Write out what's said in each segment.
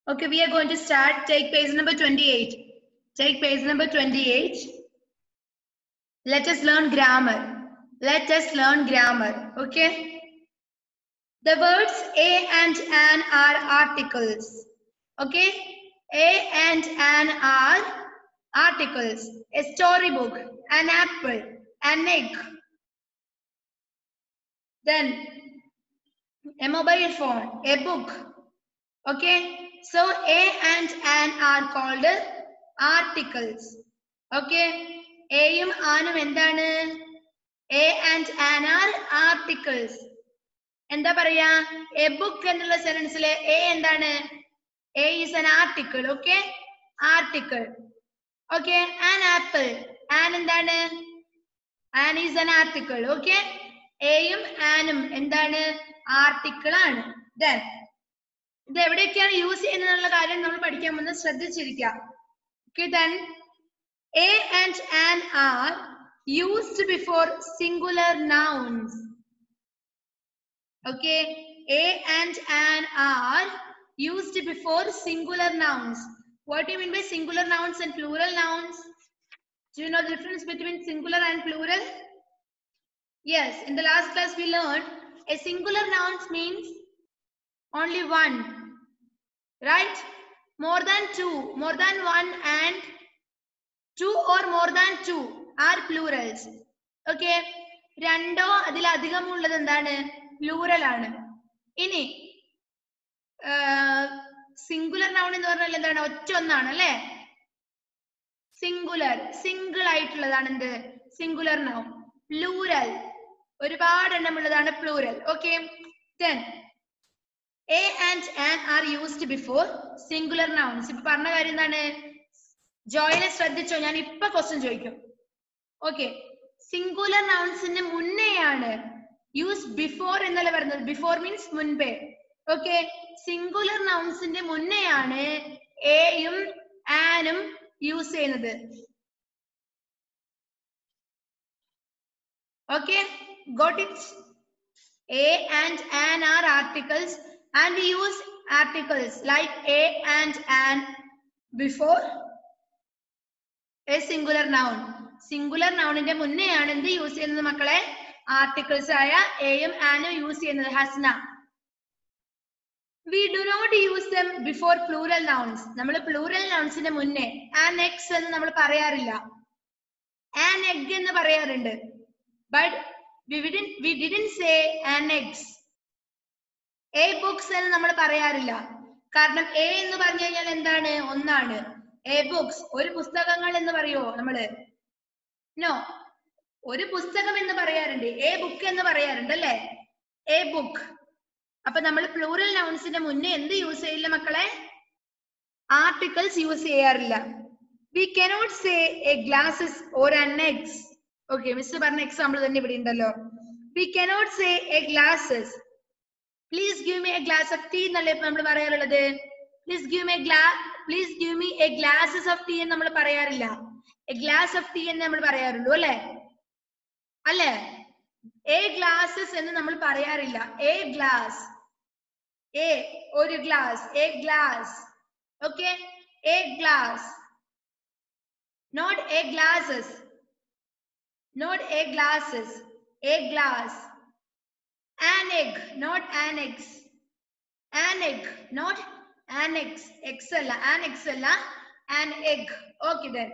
Okay, we are going to start. Take page number 28. Take page number 28. Let us learn grammar. Let us learn grammar. Okay. The words a and an are articles. Okay. A and an are articles. A storybook, an apple, an egg. Then a mobile phone, a book. Okay. So a and an are called articles. Okay. എയും ആനും എന്താണ് a and an are articles എന്താ പറയാ a book എന്നുള്ള സെന്റൻസിലെ a എന്താണ് a is an article okay article okay an apple an എന്താണ് an is an article okay എയും ആനും എന്താണ് ആർട്ടിക്കിൾ ആണ് ദെൻ ഇത് എവിടെയൊക്കെയാണ് യൂസ് ചെയ്യുന്നതെന്നുള്ള കാര്യം നമ്മൾ പഠിക്കാൻ പോകുന്നത് ശ്രദ്ധിച്ചിരിക്കുക okay then A and an are used before singular nouns. Okay, A and an are used before singular nouns. What do you mean by singular nouns and plural nouns? Do you know the difference between singular and plural? Yes, in the last class we learned a singular nouns means only one, right? More than two, more than one and two or more than two are plurals okay രണ്ടോ അതിലധികം ഉള്ളത് എന്താണ് plural ആണ് ഇനി singular noun എന്ന് പറഞ്ഞാൽ എന്താണ് ഒറ്റ ഒന്നാണ് അല്ലെ സിംഗുലർ സിംഗിൾ ആയിട്ടുള്ളതാണ് എന്ത് സിംഗുലർ നൗൺ പ്ലൂറൽ ഒരുപാട് എണ്ണം ഉള്ളതാണ് plural okay then a and an are used before singular nouns ഇപ്പൊ പറഞ്ഞ കാര്യം എന്താണ് ജോയിനെ ശ്രദ്ധിച്ചോ ഞാൻ ഇപ്പൊ ക്വസ്റ്റ്യൻ ചോദിക്കും ഓക്കെ സിംഗുലർ നൗൺസിന് മുന്നെയാണ് യൂസ് ബിഫോർ എന്നല്ല പറയുന്നത് ബിഫോർ മീൻസ് മുൻപേ ഓക്കെ സിംഗുലർ നൗൺസിന്റെ മുന്നെയാണ് എയും ആനും യൂസ് ചെയ്യുന്നത് okay got it a and an are articles and use articles like a and an before a singular noun singular നൗണിന്റെ മുന്നെയാണ് എന്ത് യൂസ് ചെയ്യുന്നത് മക്കളെ ആർട്ടിക്കിൾസ് ആയ എയും ആനും യൂസ് ചെയ്യുന്നത് Hasna we do not use them before plural nouns നമ്മൾ പ്ലൂറൽ നൗൺസിന്റെ മുന്നേ ആൻ എക്സ് എന്ന് നമ്മൾ പറയാറില്ല ആൻ എഗ് എന്ന് പറയാറുണ്ട് but we didn't say an eggs a books എന്ന് നമ്മൾ പറയാറില്ല കാരണം എ എന്ന് പറഞ്ഞു കഴിഞ്ഞാൽ എന്താണ് ഒന്നാണ് എ ബുക്സ് ഒരു പുസ്തകങ്ങൾ എന്ന് പറയോ നമ്മള് നോ ഒരു പുസ്തകം എന്ന് പറയാറുണ്ട് എ ബുക്ക് എന്ന് പറയാറുണ്ട് അല്ലെ എ ബുക്ക് അപ്പൊ നമ്മൾ പ്ലൂറൽ നൗൺസിന്റെ മുന്നേ എന്ത് യൂസ് ചെയ്യില്ല മക്കളെ ആർട്ടിക്കിൾസ് യൂസ് ചെയ്യാറില്ല we cannot say a glasses or an eggs okay miss പറഞ്ഞ എക്സാമ്പിൾ തന്നെ ഇവിടെ ഉണ്ടല്ലോ we cannot say a glasses please give me a glass of tea എന്നല്ലേ ഇപ്പൊ നമ്മൾ പറയാറുള്ളത് please give me glass please give me a glasses of tea എന്ന് നമ്മൾ പറയാറില്ല എ ഗ്ലാസ് ഓഫ് ടീ എന്ന് നമ്മൾ പറയാറുള്ളൂ അല്ലെ അല്ലെ എ ഗ്ലാസസ് എന്ന് നമ്മൾ പറയാറില്ല എ ഗ്ലാസ് എ ഒരു glass a glass okay a glass not a glasses not a glasses a glass an egg not an eggs an egg not an eggs x അല്ല an eggs അല്ല an egg okay then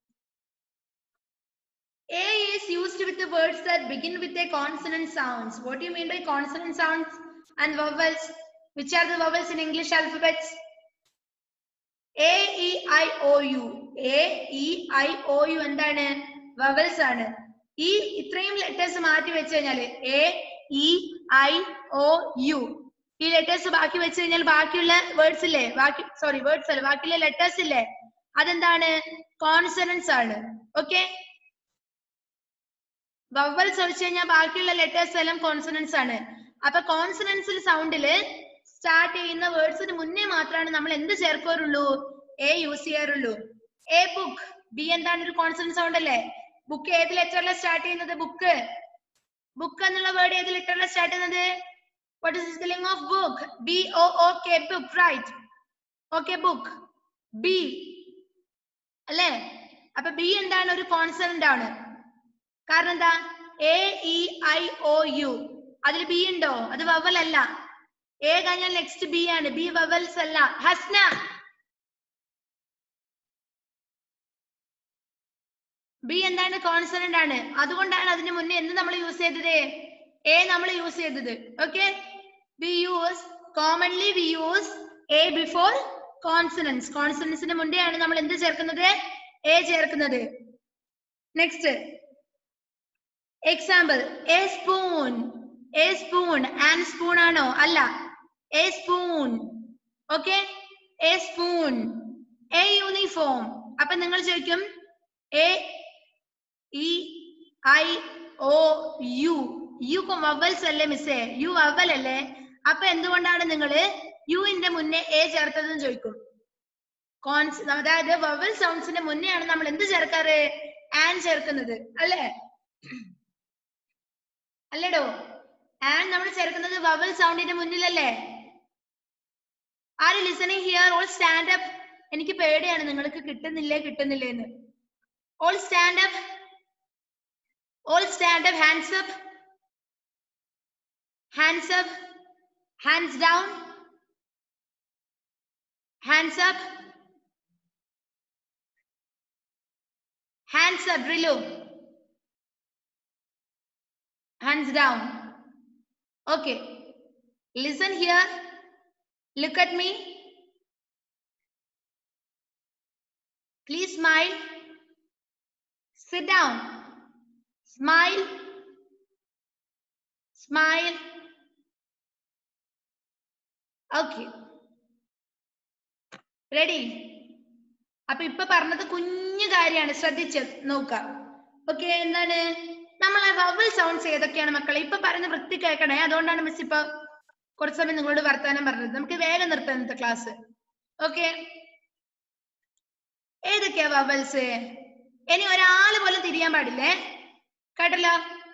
a is used with the words that begin with a consonant sounds what do you mean by consonant sounds and vowels which are the vowels in english alphabets a e i o u a e i o u എന്താണ് vowels ആണ് ഈ ഇത്രയും letters മാറ്റി വെച്ച് കഴിഞ്ഞാല് A E I O U ഈ letters ബാക്കി വെച്ച് കഴിഞ്ഞാൽ ബാക്കിയുള്ള വേർഡ്സ് ഇല്ലേ ബാക്കി സോറി വേർഡ്സ് അല്ല ബാക്കിയുള്ള ലെറ്റേഴ്സ് ഇല്ലേ അതെന്താണ് കോൺസണൻസ് ആണ് ഓക്കെ വവൽസ് ഒഴിച്ചു കഴിഞ്ഞാൽ ബാക്കിയുള്ള ലെറ്റേഴ്സ് എല്ലാം കോൺസണൻസ് ആണ് അപ്പൊ കോൺസണൻസിൽ സൗണ്ടില് സ്റ്റാർട്ട് ചെയ്യുന്ന വേർഡ്സിന് മുന്നേ മാത്രമാണ് നമ്മൾ എന്ത് ചേർക്കാറുള്ളൂ എ യൂസ് ചെയ്യാറുള്ളൂ എ ബുക്ക് ബി എന്താണ് ഒരു കോൺസണൻസ് സൗണ്ട് അല്ലേ ബുക്ക് ഏത് ലെറ്ററിലാണ് സ്റ്റാർട്ട് ചെയ്യുന്നത് ബുക്ക് ബുക്ക് എന്നുള്ള വേർഡ് ഏത് ലെറ്ററിലാണ് സ്റ്റാർട്ട് ചെയ്യുന്നത് what is spelling of book B O O K book right okay book B അല്ലേ അപ്പൊ ബി എന്താണ് ഒരു കോൺസണന്റ് ആണ് കാരണം എന്താ A E I O U അതിൽ ബി ഉണ്ടോ അത് വവൽ അല്ല എ കഴിഞ്ഞാൽ നെക്സ്റ്റ് ബി ആണ് ബി വവൽസ് അല്ല ഹസ്ന ബി എന്താണ് കോൺസണന്റ് ആണ് അതുകൊണ്ടാണ് അതിന് മുന്നേ എന്ത് നമ്മൾ യൂസ് ചെയ്തത് എ നമ്മൾ യൂസ് ചെയ്തത് okay we use commonly we use a before consonants കോൺസണൻസിന് മുന്നേ ആണ് നമ്മൾ എന്ത് ചേർക്കുന്നത് എ ചേർക്കുന്നത് next example a spoon a spoon and spoon ആണോ അല്ല a spoon okay a spoon a uniform അപ്പൊ നിങ്ങൾ ചോദിക്കും A E I O U U vowels അല്ലേ മിസ്സേ യു വവൽ അല്ലേ അപ്പൊ എന്തുകൊണ്ടാണ് നിങ്ങൾ യുവിന്റെ മുന്നേ എ ചേർത്തതെന്ന് ചോദിക്കും കോൺസ് അതായത് വവൽ സൗണ്ട്സിന്റെ മുന്നെയാണ് നമ്മൾ എന്ത് ചേർക്കാറ് ആൻ ചേർക്കുന്നത് അല്ലേ അല്ലേടോ ആൻ നമ്മൾ ചേർക്കുന്നത് വവൽ സൗണ്ടിന്റെ മുന്നിലല്ലേ ആര് listening here all stand up എനിക്ക് പേടിയാണ് നിങ്ങൾക്ക് കിട്ടുന്നില്ലേ കിട്ടുന്നില്ലേ എന്ന് all stand up all stand up hands up hands up hands down hands up hands up Rilu hands down okay listen here look at me please smile sit down smile smile okay ready അപ്പൊ ഇപ്പൊ പറഞ്ഞത് കുഞ്ഞു കാര്യമാണ് ശ്രദ്ധിച്ച് നോക്ക okay എന്താണ് നമ്മളെ vowel sounds ഏതൊക്കെയാണ് മക്കളെ ഇപ്പൊ പറയുന്ന വൃത്തി കേൾക്കണേ അതുകൊണ്ടാണ് മിസ് ഇപ്പൊ കുറച്ച് സമയം നിങ്ങളോട് വർത്താനം പറഞ്ഞത് നമുക്ക് വേഗം നിർത്താം ഇന്നത്തെ ക്ലാസ് ഓക്കെ ഏതൊക്കെയാ വവൽസ് ഇനി ഒരാള് പോലും തിരിയാൻ പാടില്ലേ കേട്ടല്ലോ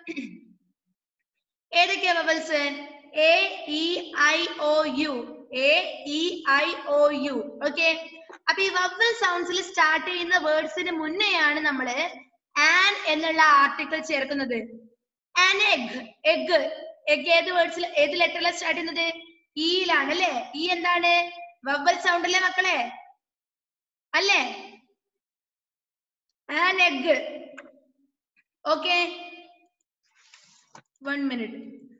ഏതൊക്കെയാ vowels A E I O U A E I O U okay അപ്പൊ ഈ വവൽ സൗണ്ട്സിൽ സ്റ്റാർട്ട് ചെയ്യുന്ന വേർഡ്സിന് മുന്നെയാണ് നമ്മള് ആൻ എന്നുള്ള ആർട്ടിക്കിൾ ചേർക്കുന്നത് ആൻ എഗ് എഗ് എഗ് ഏത് വേർഡ്സിൽ ഏത് ലെറ്ററിലാണ് സ്റ്റാർട്ട് ചെയ്യുന്നത് ഇയിലാണ് അല്ലേ ഈ എന്താണ് വവൽ സൗണ്ട് അല്ലേ മക്കളെ അല്ലേ an egg okay one minute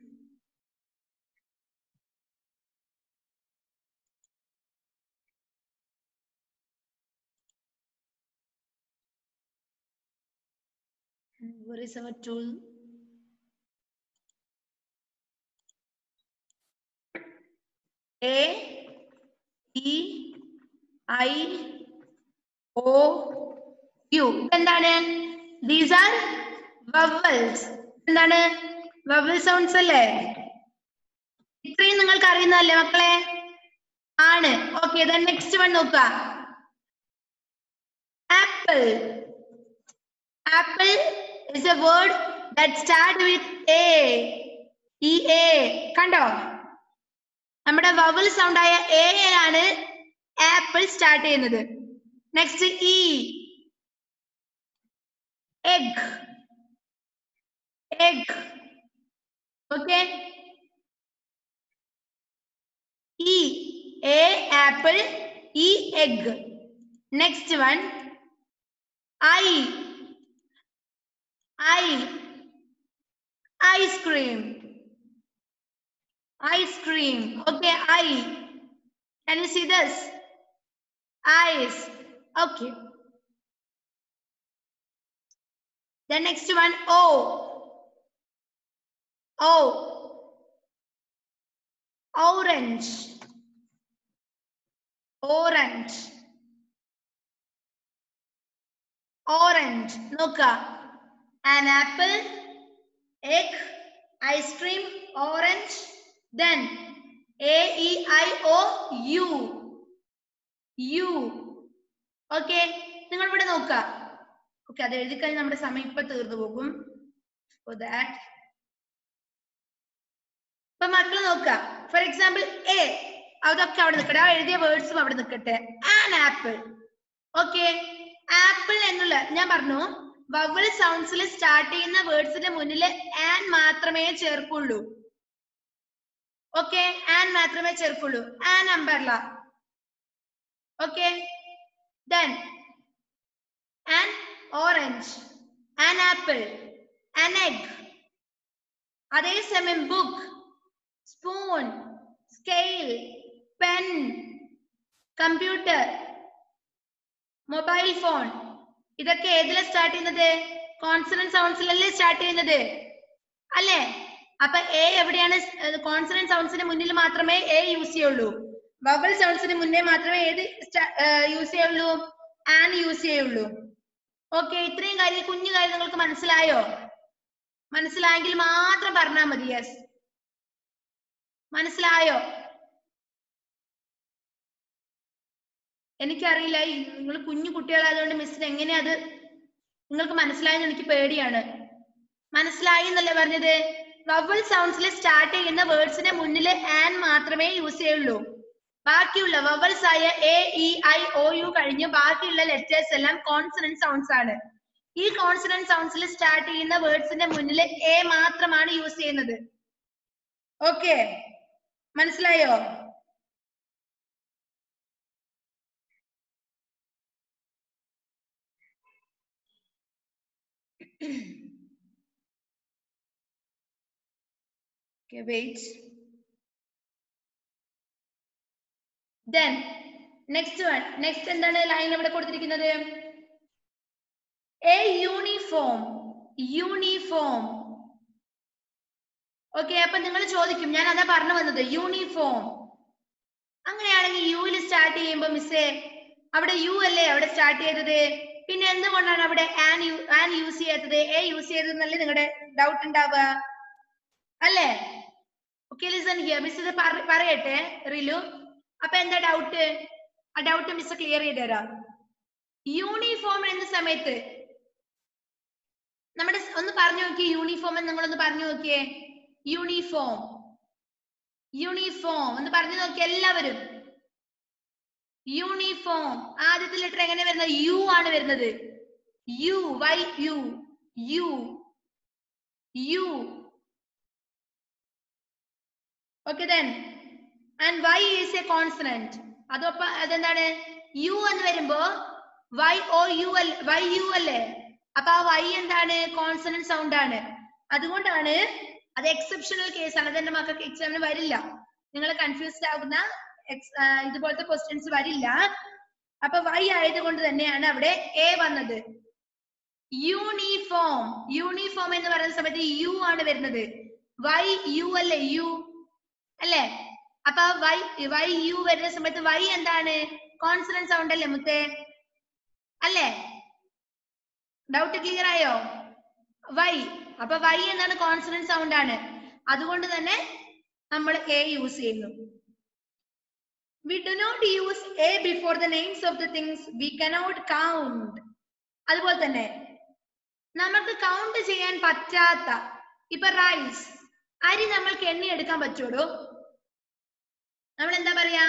Where is our tool? A E I O U എന്താണ് ദീസ് ആർ വവൽസ് എന്താണ് വവൽ സൗണ്ട്സ് അല്ലേ ഇത്രയും നിങ്ങൾക്ക് അറിയുന്നതല്ലേ മക്കളെ ആണ് ഓക്കെ നെക്സ്റ്റ് വൺ നോക്കുക apple apple is a word that start with A. ഈ എ കണ്ടോ നമ്മുടെ വവൽ സൗണ്ട് ആയ എ ആണ് ആപ്പിൾ സ്റ്റാർട്ട് ചെയ്യുന്നത് next E egg egg okay E A apple E egg next one I I ice cream ice cream okay I can you see this ice okay the next one O O orange orange orange നോക്കുക an apple, egg, ice cream, orange, then A E I O U. U. Okay നിങ്ങൾ ഇവിടെ നോക്കുക okay അത് എഴുതി കഴിഞ്ഞാൽ നമ്മുടെ സമയം ഇപ്പൊ തീർന്നു പോകും ഫോർ ദാറ്റ് ഇപ്പൊ മക്കൾ നോക്കുക ഫോർ എക്സാമ്പിൾ എ അതൊക്കെ അവിടെ നിൽക്കട്ടെ ആ എഴുതിയ വേർഡ്സും അവിടെ നിൽക്കട്ടെ ആൻ ആപ്പിൾ ഓക്കെ ആപ്പിൾ എന്നുള്ള ഞാൻ പറഞ്ഞു വവൽ സൗണ്ട്സിൽ സ്റ്റാർട്ട് ചെയ്യുന്ന വേർഡ്സിന്റെ മുന്നിൽ ആൻ മാത്രമേ ചേർക്കുള്ളൂ ഓക്കെ ആൻ മാത്രമേ ചേർക്കുള്ളൂ an umbrella okay then an orange an apple an egg അതേസമയം book spoon scale pen computer mobile phone ഇതൊക്കെ ഏതിലാ സ്റ്റാർട്ട് ചെയ്യുന്നത് കോൺസണന്റ് സൗണ്ട്സിലല്ലേ സ്റ്റാർട്ട് ചെയ്യുന്നത് അല്ലേ അപ്പൊ എ എവിടെയാണ് കോൺസണന്റ് സൗണ്ട്സിന് മുന്നിൽ മാത്രമേ എ യൂസ് ചെയ്യുള്ളൂ വവൽ സൗണ്ട്സിന് മുന്നേ മാത്രമേ ഏത് യൂസ് ചെയ്യുള്ളൂ ആൻ യൂസ് ചെയ്യുള്ളൂ ഓക്കെ ഇത്രയും കാര്യം കുഞ്ഞു കാര്യം നിങ്ങൾക്ക് മനസ്സിലായോ മനസ്സിലായെങ്കിൽ മാത്രം പറഞ്ഞാൽ മതി യെസ് മനസ്സിലായോ എനിക്കറിയില്ല നിങ്ങൾ കുഞ്ഞു കുട്ടികളായതുകൊണ്ട് മിസ്സിന് എങ്ങനെയാ അത് നിങ്ങൾക്ക് മനസ്സിലായെന്ന് എനിക്ക് പേടിയാണ് മനസ്സിലായി എന്നല്ലേ പറഞ്ഞത് വവൽ സൗണ്ട്സിൽ സ്റ്റാർട്ട് ചെയ്യുന്ന വേർഡ്സിന്റെ മുന്നിൽ ആൻ മാത്രമേ യൂസ് ചെയ്യുള്ളൂ ബാക്കിയുള്ള വവൽസ് ആയ A E I O U കഴിഞ്ഞ് ബാക്കിയുള്ള ലെറ്റേഴ്സ് എല്ലാം കോൺസണന്റ് സൗണ്ട്സ് ആണ് ഈ കോൺസണന്റ് സൗണ്ട്സിൽ സ്റ്റാർട്ട് ചെയ്യുന്ന വേർഡ്സിന്റെ മുന്നിൽ എ മാത്രമാണ് യൂസ് ചെയ്യുന്നത് ഓക്കെ മനസ്സിലായോ Okay, wait. Then, next one. Next എന്താണ് ലൈൻ ഇവിടെ കൊടുത്തിരിക്കുന്നത് എ യൂണിഫോം യൂണിഫോം ഓക്കെ അപ്പൊ നിങ്ങൾ ചോദിക്കും ഞാൻ അതാ പറഞ്ഞു വന്നത് യൂണിഫോം അങ്ങനെയാണെങ്കിൽ യുവിൽ സ്റ്റാർട്ട് ചെയ്യുമ്പോ മിസ്സേ അവിടെ യു അല്ലേ അവിടെ സ്റ്റാർട്ട് ചെയ്തത് പിന്നെ എന്തുകൊണ്ടാണ് അവിടെ ആൻ യു ആൻ യൂസ് ചെയ്യാത്തത് എ യൂസ് ചെയ്തതെന്നല്ലേ നിങ്ങളുടെ ഡൗട്ട് ഉണ്ടാവുക അല്ലേ ഓക്കെ ലിസൺ ഹിയർ മിസ് ഇത് പറ- പറയട്ടെ റിലു അപ്പൊ എന്താ ഡൗട്ട് ആ ഡൗട്ട് മിസ് ക്ലിയർ ചെയ്ത് തരാം യൂണിഫോം എന്ന സമയത്ത് നമ്മുടെ സ് ഒന്ന് പറഞ്ഞു നോക്കിയേ യൂണിഫോം എന്ന് നിങ്ങളൊന്ന് പറഞ്ഞു നോക്കിയേ യൂണിഫോം യൂണിഫോം എന്ന് പറഞ്ഞു നോക്കിയേ എല്ലാവരും യൂണിഫോം ആദ്യത്തെ ലെറ്റർ എങ്ങനെ വരുന്നത് യു ആണ് വരുന്നത് U Y U U U okay then and Y is a consonant അതോപ്പ അതെന്താണ് യു എന്ന് വരുമ്പോ വൈ ഓ യു അല്ല വൈ യു അല്ലേ അപ്പൊ ആ വൈ എന്താണ് കോൺസണന്റ് സൗണ്ട് ആണ് അതുകൊണ്ടാണ് അത് എക്സെപ്ഷണൽ കേസ് ആണ് അതെന്റെ മക്കൾക്ക് എക്സാമിന് വരില്ല നിങ്ങൾ കൺഫ്യൂസ്ഡ് ആകുന്ന ex- ആ, ഇതുപോലത്തെ ക്വസ്റ്റ്യൻസ് വരില്ല അപ്പൊ വൈ ആയതുകൊണ്ട് തന്നെയാണ് അവിടെ എ വന്നത് യൂണിഫോം യൂണിഫോം എന്ന് പറയുന്ന സമയത്ത് യു ആണ് വരുന്നത് വൈ യു അല്ലേ യു അല്ലേ അപ്പൊ വൈ വൈ യു വരുന്ന സമയത്ത് വൈ എന്താണ് കോൺസണന്റ് സൗണ്ട് അല്ലേ മുത്തേ അല്ലേ ഡൗട്ട് ക്ലിയർ ആയോ വൈ അപ്പൊ വൈ എന്താണ് കോൺസണന്റ് സൗണ്ട് ആണ് അതുകൊണ്ട് തന്നെ നമ്മൾ എ യൂസ് ചെയ്യുന്നു we do not use a before the names of the things we cannot count അതുപോലെ തന്നെ നമുക്ക് കൗണ്ട് ചെയ്യാൻ പറ്റാത്ത ഇപ്പൊ റൈസ് അരി നമ്മൾക്ക് എണ്ണി എടുക്കാൻ പറ്റുള്ളൂ നമ്മൾ എന്താ പറയാ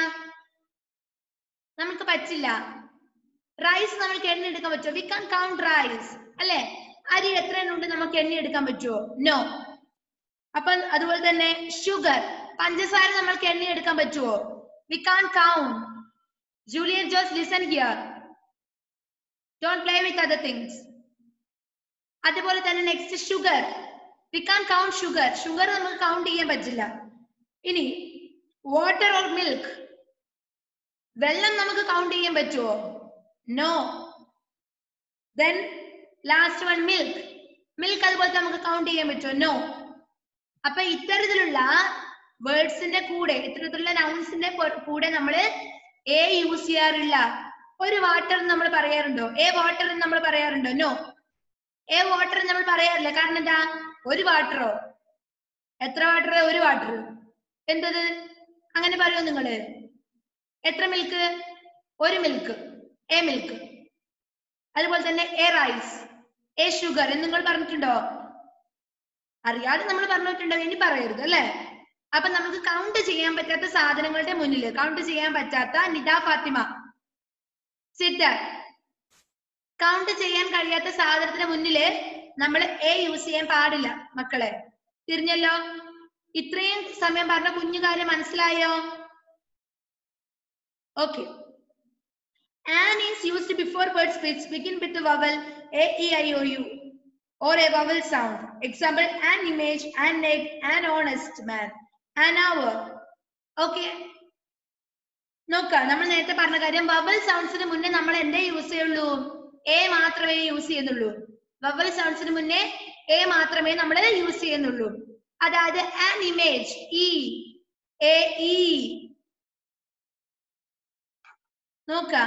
നമുക്ക് പറ്റില്ല റൈസ് നമ്മൾക്ക് എണ്ണി എടുക്കാൻ പറ്റുമോ വി കാൻ കൗണ്ട് റൈസ് അല്ലെ അരി എത്ര എണ്ണം ഉണ്ട് നമുക്ക് എണ്ണി എടുക്കാൻ പറ്റുമോ നോ അപ്പൊ അതുപോലെ തന്നെ ഷുഗർ പഞ്ചസാര നമ്മൾക്ക് എണ്ണി എടുക്കാൻ പറ്റുമോ we can count Julian Jose listen here don't play with other things അതുപോലെ തന്നെ next sugar we can count sugar sugar നമുക്ക് കൗണ്ട് ചെയ്യാൻ പറ്റില്ല ഇനി വാട്ടർ ഓർ മിൽക്ക് വെള്ളം നമുക്ക് കൗണ്ട് ചെയ്യാൻ പറ്റുമോ no then last one milk milk അതുപോലെ നമുക്ക് കൗണ്ട് ചെയ്യാൻ പറ്റുമോ നോ അപ്പൊ ഇത്തരത്തിലുള്ള വേർഡ്സിന്റെ കൂടെ ഇത്തരത്തിലുള്ള നൗൺസിന്റെ കൂടെ നമ്മൾ എ യൂസ് ചെയ്യാറില്ല ഒരു വാട്ടർ നമ്മൾ പറയാറുണ്ടോ എ വാട്ടർ എന്ന് നമ്മൾ പറയാറുണ്ടോ നോ എ വാട്ടർ നമ്മൾ പറയാറില്ല കാരണം എന്താ ഒരു വാട്ടറോ എത്ര വാട്ടർ ഒരു വാട്ടർ എന്തത് അങ്ങനെ പറയുമോ നിങ്ങള് എത്ര മിൽക്ക് ഒരു മിൽക്ക് എ മിൽക്ക് അതുപോലെ തന്നെ എ റൈസ് എ ഷുഗർ എന്ന് നിങ്ങൾ പറഞ്ഞിട്ടുണ്ടോ അറിയാതെ നമ്മൾ പറഞ്ഞിട്ടുണ്ടോ ഇനി പറയരുത് അല്ലെ അപ്പൊ നമുക്ക് കൗണ്ട് ചെയ്യാൻ പറ്റാത്ത സാധനങ്ങളുടെ മുന്നിൽ കൗണ്ട് ചെയ്യാൻ പറ്റാത്ത നിദ ഫാത്തിമ സിറ്റ് കൗണ്ട് ചെയ്യാൻ കഴിയാത്ത സാധനത്തിന് മുന്നില് നമ്മൾ എ യൂസ് ചെയ്യാൻ പാടില്ല മക്കളെ തിരിഞ്ഞല്ലോ ഇത്രയും സമയം പറഞ്ഞ കുഞ്ഞു കാര്യം മനസ്സിലായോ okay An is used before words which begin with the vowel A, E, I, O, U or a vowel sound. Example, an image, an egg, an honest man, an hour. Okay. നോക്ക നമ്മൾ നേരത്തെ പറഞ്ഞ കാര്യം vowel സൗണ്ട്സിന് മുന്നേ നമ്മൾ എന്തേ use ചെയ്യുള്ളൂ എ മാത്രമേ യൂസ് ചെയ്യുന്നുള്ളൂ വവൽ സൗണ്ട്സിന് മുന്നേ എ മാത്രമേ നമ്മൾ യൂസ് ചെയ്യുന്നുള്ളൂ അതായത് an image E A E നോക്ക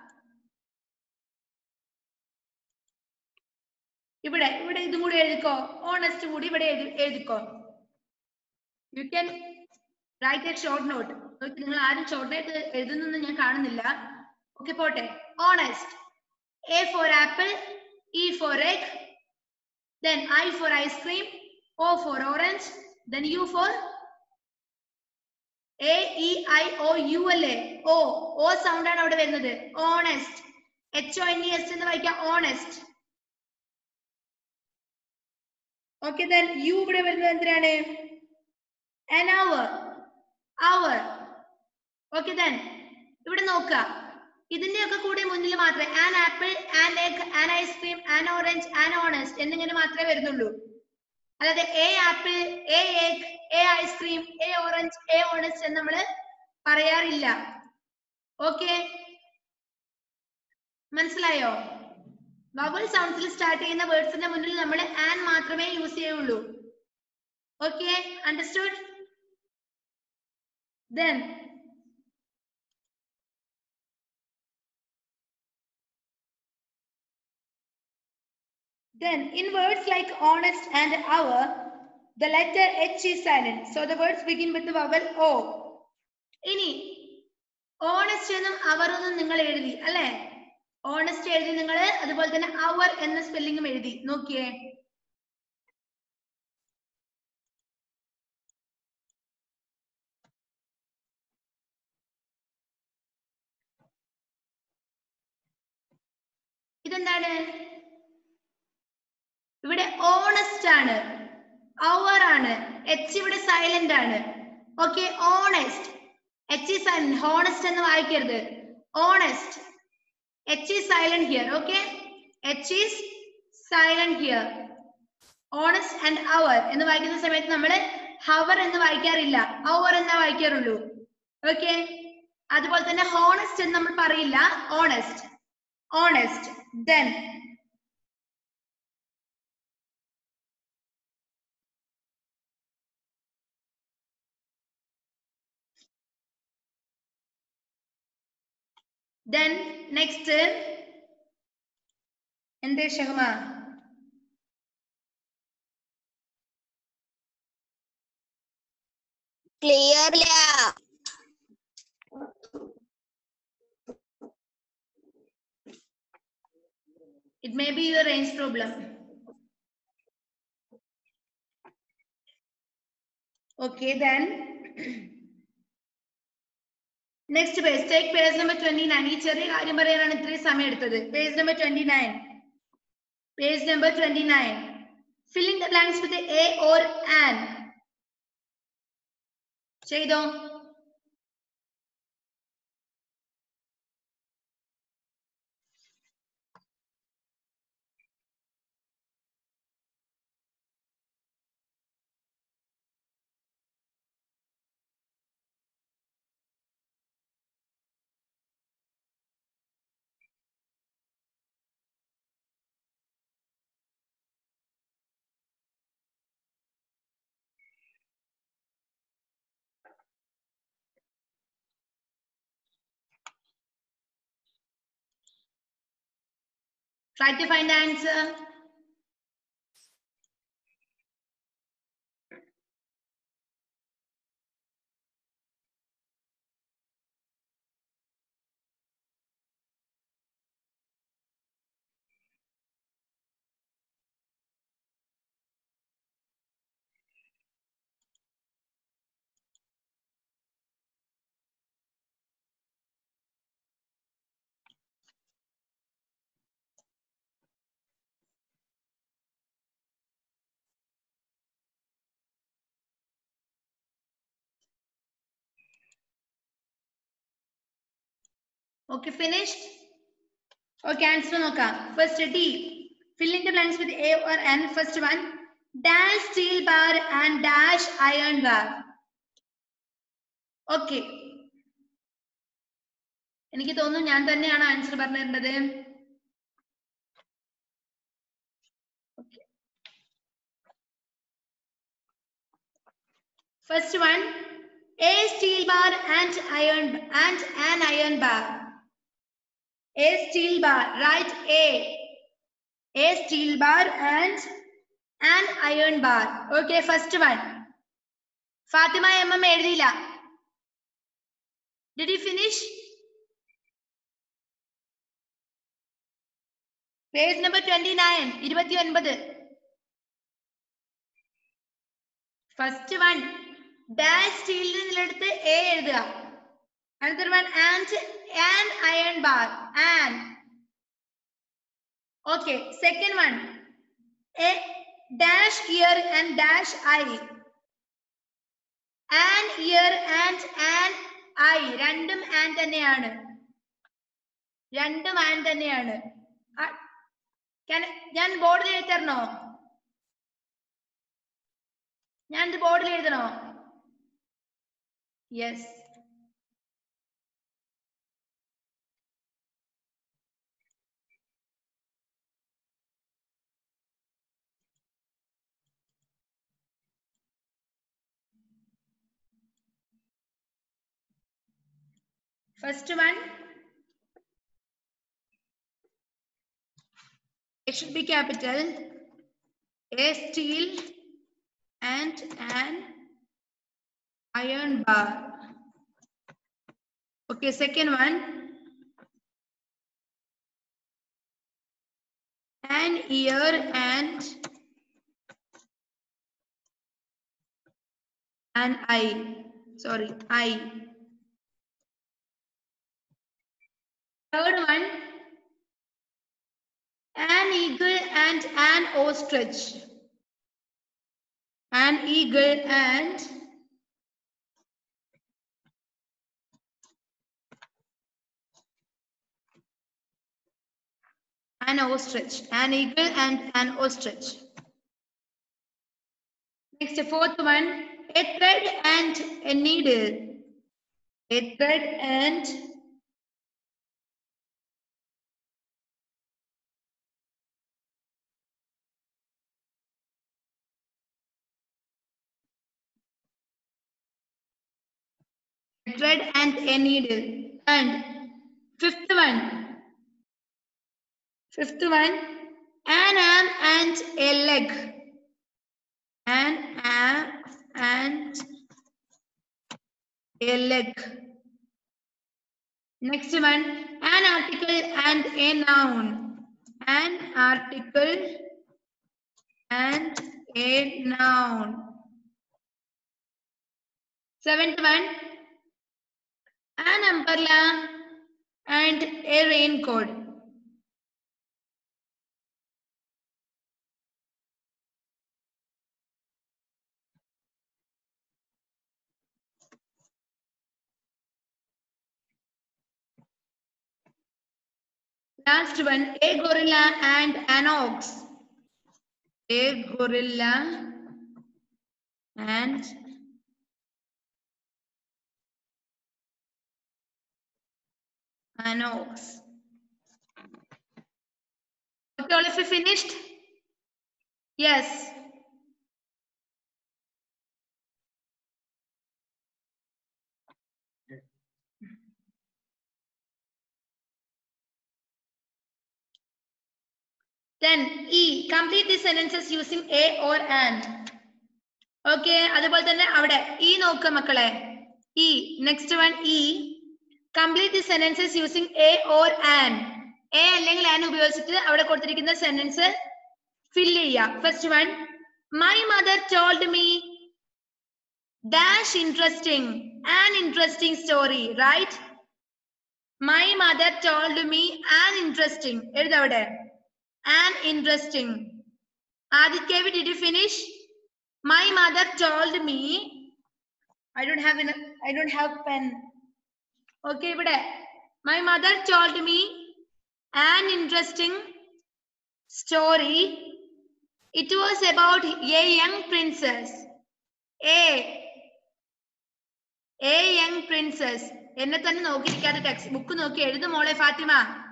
ഇവിടെ ഇവിടെ ഇതും കൂടി എഴുതിക്കോ ഓണസ്റ്റ് കൂടി ഇവിടെ എഴുതി- എഴുതിക്കോ you can write a short note നിങ്ങൾ ആരും ഷോർട്ട് നോട്ട് എഴുതുന്നൊന്നും ഞാൻ കാണുന്നില്ല ഓക്കെ പോട്ടെ honest A for apple E for egg then I for ice cream O for orange then U for A E I O U അല്ലേ O O sound ആണ് അവിടെ വരുന്നത് honest H O N E S എന്ന് വായിക്കാം honest okay then you ഇവിടെ വരുന്നത് എന്തിനാണ് an hour hour okay then ഇവിടെ നോക്കുക ഇതിന്റെ ഒക്കെ കൂടെ മുന്നിൽ മാത്രമേ an apple an egg an ice cream an orange an honest എന്നിങ്ങനെ മാത്രമേ വരുന്നുള്ളൂ അതായത് a apple a egg a ice cream a orange a honest എന്ന് നമ്മൾ പറയാറില്ല ഓക്കെ മനസ്സിലായോ വവൽ സൗണ്ട്സിൽ സ്റ്റാർട്ട് ചെയ്യുന്ന വേർഡ്സിന്റെ മുന്നിൽ നമ്മൾ ആൻ മാത്രമേ യൂസ് ചെയ്യുള്ളൂ okay understood then then in words like honest and hour the letter h is silent so the words begin with the vowel o ഇനി ഓണസ്റ്റ് എന്നും അവർ എന്നും നിങ്ങൾ എഴുതി അല്ലെ ഓണസ്റ്റ് എഴുതി നിങ്ങൾ അതുപോലെ തന്നെ അവർ എന്ന സ്പെല്ലിങ്ങും എഴുതി നോക്കിയേ ഇതെന്താണ് ഇവിടെ ഓണസ്റ്റ് ആണ് അവർ ആണ് എച്ച് ഇവിടെ സൈലന്റ് ആണ് ഓക്കെ ഓണസ്റ്റ് എച്ച് ഈ സൈലന്റ് ഹോണസ്റ്റ് എന്ന് വായിക്കരുത് ഓണസ്റ്റ് എച്ച് ഈ silent here okay H is silent here honest and hour എന്ന് വായിക്കുന്ന സമയത്ത് നമ്മൾ ഹവർ എന്ന് വായിക്കാറില്ല അവർ എന്നാ വായിക്കാറുള്ളൂ ഓക്കെ അതുപോലെ തന്നെ ഹോണസ്റ്റ് എന്ന് നമ്മൾ പറയില്ല honest honest then then next എന്തേ ഷഹമ ക്ലിയർല it may be your range problem okay then next page take page number twenty nine ഈ ചെറിയ കാര്യം പറയാനാണ് ഇത്രയും സമയം എടുത്തത് page number twenty nine page number twenty nine filling the blanks with a or an ചെയ്തോ Try to find the answer. Okay, finished? Okay, answer നോക്കാം. First D. Fill in the blanks with A or N. First one. Dash steel bar and dash iron bar. Okay. എനിക്ക് തോന്നുന്നു ഞാൻ തന്നെയാണ് answer പറഞ്ഞിരുന്നത് First one, a steel bar and iron and an iron bar. A steel bar, right? A. A steel bar and an iron bar. Okay, first one. Fatima MM എഴുതിയില്ല. Did you finish? Page number 29, ഇരുപത്തിയൊൻപത്. First one dash സ്റ്റീലിൽ നിന്നെടുത്ത് a എഴുതുക അടുത്തൊരു one and an iron bar an okay second one a dash year and dash I an year and an I രണ്ടും an തന്നെയാണ് രണ്ടും an തന്നെയാണ് ആ, can- ഞാൻ ബോർഡിൽ എഴുതരണോ ഞാൻ ഇത് ബോർഡിൽ എഴുതണോ yes First one, it should be capital. A steel and an iron bar. Okay, second one. An ear and an eye. Sorry, eye. Third one, an eagle and an ostrich. An eagle and an ostrich. An eagle and an ostrich. Next, the fourth one, a thread and a needle. A thread and a thread and a needle. And fifth one, fifth one, an arm and a leg. An arm and a leg. Next one, an article and a noun. An article and a noun. Seventh one, an umbrella and a raincoat. Last one, a gorilla and an ox. A gorilla and an ox. Okay, all of you finished? Yes. Then E, complete the sentences using a or and. Okay, അതുപോലെ തന്നെ അവിടെ E നോക്കുക മക്കളെ. E, next one E. Complete the sentences using a or an. A അല്ലെങ്കിൽ an ഉപയോഗിച്ചിട്ട് അവിടെ കൊടുത്തിരിക്കുന്ന sentence fill ചെയ്യുക. First one, my mother told me dash interesting, an interesting story, right? My mother told me an interesting. എഴുതവിടെ. An interesting. Adit Kevi, did you finish? My mother told me. I don't have enough. I don't have pen. Okay, ഇവിടെ My mother told me an interesting story. It was about a young princess. A. A young princess. എന്നെ തന്നെ നോക്കിയിരിക്കാതെ text book നോക്കി എഴുതു മോളെ Fathima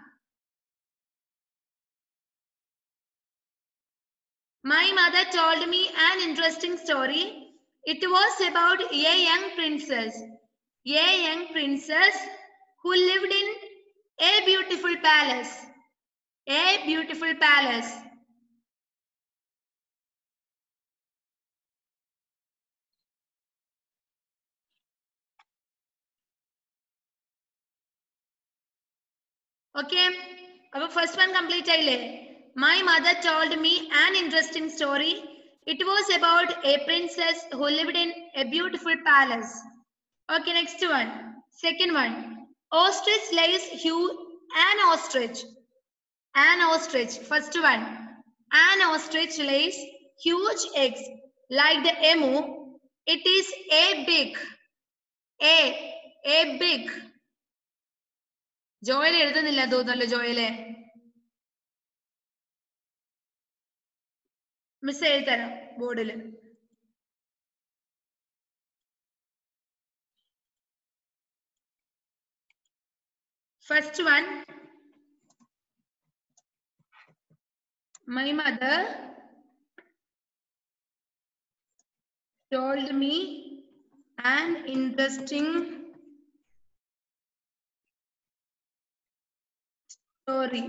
My mother told me an interesting story. It was about a young princess. A young princess who lived in a beautiful palace. A beautiful palace. Okay. Our first one complete ആയില്ലേ My mother told me an interesting story. It was about a princess who lived in a beautiful palace. Okay, next one. Second one. Ostrich lays huge an ostrich. An ostrich. First one. An ostrich lays huge eggs like the emu. It is a big. A. A big. Joel എഴുതുന്നില്ല തോന്നുന്നല്ലോ ജോയലെ miss എഴുതരാം ബോർഡില് first one my mother told me an interesting story.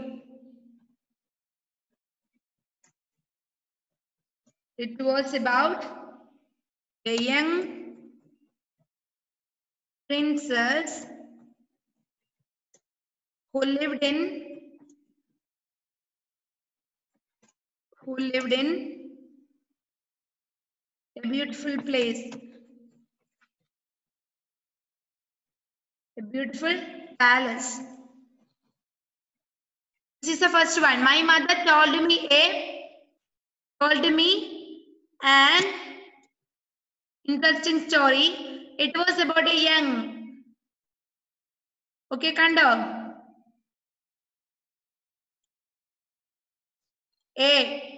It was about a young princess who lived in who lived in a beautiful place. A beautiful palace. This is the first one. My mother told me a told me an interesting story. It was about a young. Okay, Kando. A.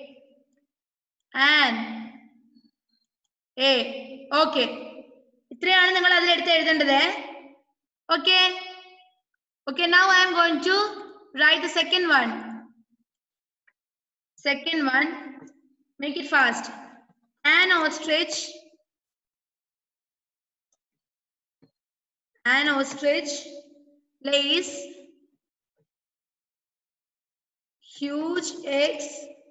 An. A. Okay. ഇത്രയാണ് നിങ്ങൾ അതിലെടുത്ത് എഴുതേണ്ടത് okay okay now I am going to write the second one. Second one, make it fast. An ostrich. An ostrich lays huge eggs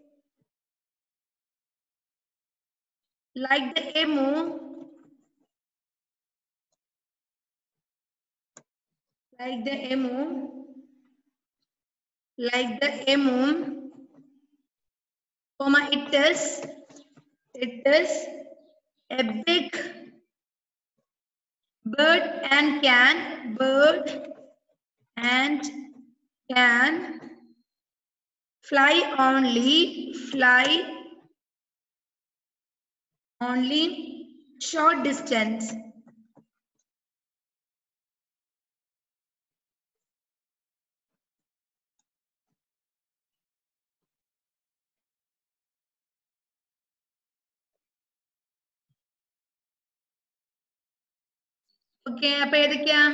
like the emu. Like the emu like the emu, comma, it is, it is a big bird and can, bird and can fly only, fly only short distance. Okay അപ്പൊ ഏതൊക്കെയാ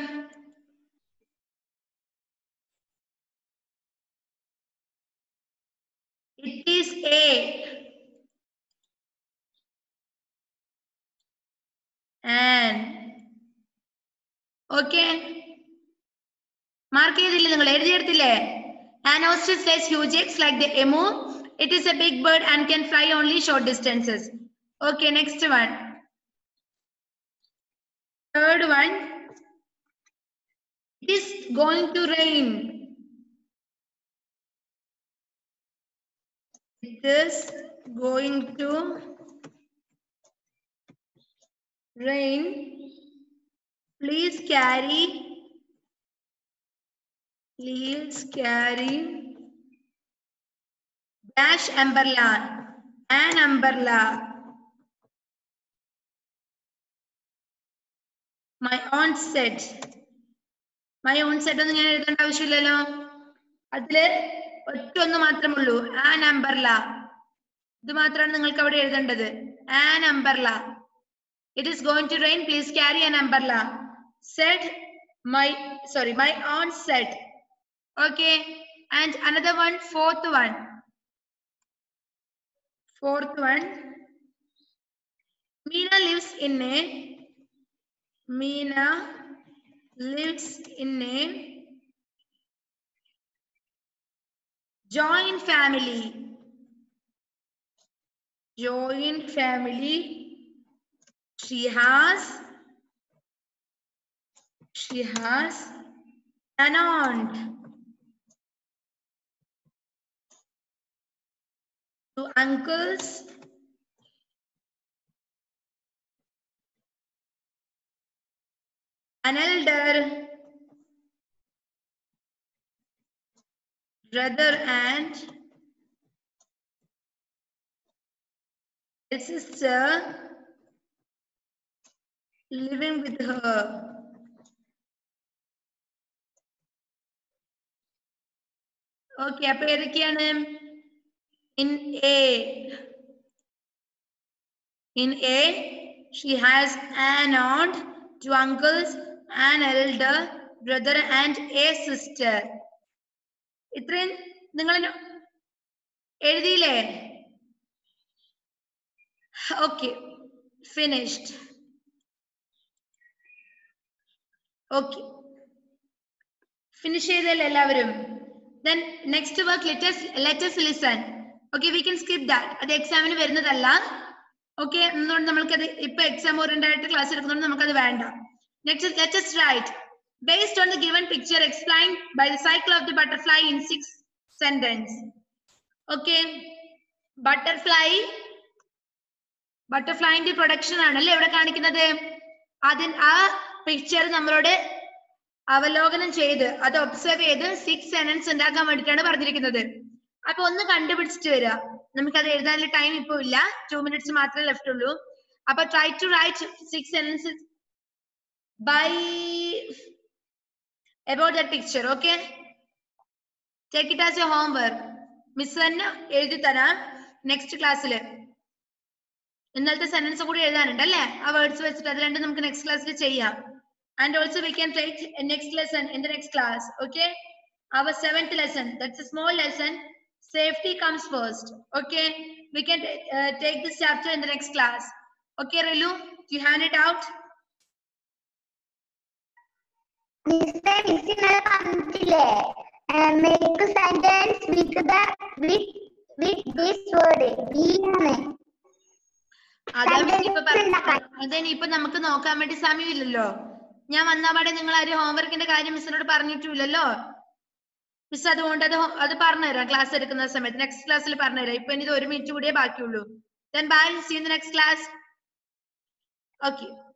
it is a and okay mark ചെയ്തില്ലേ നിങ്ങൾ എഴുതിയെടുത്തില്ലേ An ostrich lays huge eggs like the emu. It is a big bird and can fly only short distances. Okay, next one. Third one. It is going to rain. It is going to rain. Please carry. Please carry dash umbrella. An umbrella. My aunt said. My aunt said ഒന്നും ഞാൻ എഴുതേണ്ട ആവശ്യമില്ലല്ലോ അതില് ഒറ്റ ഒന്ന് മാത്രമേ ഉള്ളൂ ആ നമ്പർല ഇത് മാത്രമാണ് നിങ്ങൾക്ക് അവിടെ എഴുതേണ്ടത് ആ നമ്പർല it is going to rain please carry an umbrella said my sorry my aunt said okay and another one fourth one fourth one Meena lives in a Meena lives in a joint family joint family she has she has an aunt two uncles an elder brother and a sister living with her. Okay അപ്പൊ ഏതൊക്കെയാണ് in a in a she has an aunt two uncles an elder brother and a sister ഇത്രയും നിങ്ങൾ എഴുതിയില്ലേ okay finished okay finish ചെയ്തല്ലേ എല്ലാവരും then next work let's let's listen okay we can skip that അത് എക്സാമിന് വരുന്നതല്ല okay എന്നുകൊണ്ട് നമ്മൾക്കത് ഇപ്പൊ എക്സാം ഓറിയന്റഡ് ആയിട്ട് ക്ലാസ് എടുക്കുന്നതുകൊണ്ട് നമുക്കത് വേണ്ട next let's write based on the given picture explain by the cycle of the butterfly in six sentence okay butterfly ബട്ടർഫ്ലൈന്റെ പ്രൊഡക്ഷൻ ആണല്ലേ ഇവിടെ കാണിക്കുന്നത് അതിൻ ആ പിക്ചർ നമ്മളോട് അവലോകനം ചെയ്ത് അത് ഒബ്സർവ് ചെയ്ത് സിക്സ് സെനൻസ് ഉണ്ടാക്കാൻ വേണ്ടിയിട്ടാണ് പറഞ്ഞിരിക്കുന്നത് അപ്പൊ ഒന്ന് കണ്ടുപിടിച്ചിട്ട് വരിക നമുക്കത് എഴുതാനുള്ള ടൈം ഇപ്പൊ ഇല്ല ടു മിനിറ്റ്സ് മാത്രമേ ലെഫ്റ്റ് ഉള്ളൂ അപ്പൊ try to write six sentences by about the picture okay take it as a homework miss തന്നെ എഴുതി തരാം നെക്സ്റ്റ് ക്ലാസ്സിൽ ഇന്നലത്തെ സെന്റൻസ് കൂടി എഴുതാനുണ്ട് അല്ലേ ആ വേർഡ്സ് വെച്ചിട്ട് അത് രണ്ടും നമുക്ക് നെക്സ്റ്റ് ക്ലാസ്സിൽ ചെയ്യാം and also we can take a next lesson in the next class okay our seventh lesson that's a small lesson safety comes first okay we can uh, take this chapter in the next class okay Rilu you hand it out mister miss ഇന്നലെ പറഞ്ഞിട്ടില്ലേ make sentence with the with with this word be ആണ് അതാ miss ഇപ്പൊ Sentence ഉണ്ടാക്കാൻ. അതന്നെ ഇപ്പൊ നമുക്ക് നോക്കാൻ വേണ്ടി സമയമില്ലല്ലോ ഞാൻ വന്നപാടെ നിങ്ങൾ ആരും ഹോംവർക്കിന്റെ കാര്യം മിസ്സിനോട് പറഞ്ഞിട്ടില്ലല്ലോ മിസ് അതുകൊണ്ട് അത് ഹോ- അത് പറഞ്ഞുതരാം ക്ലാസ് എടുക്കുന്ന സമയത്ത് നെക്സ്റ്റ് ക്ലാസ്സിൽ പറഞ്ഞുതരാം ഇപ്പൊ ഇനി ഇത് ഒരു മിനിറ്റ് കൂടിയേ ബാക്കിയുള്ളൂ then bye see in the next class okay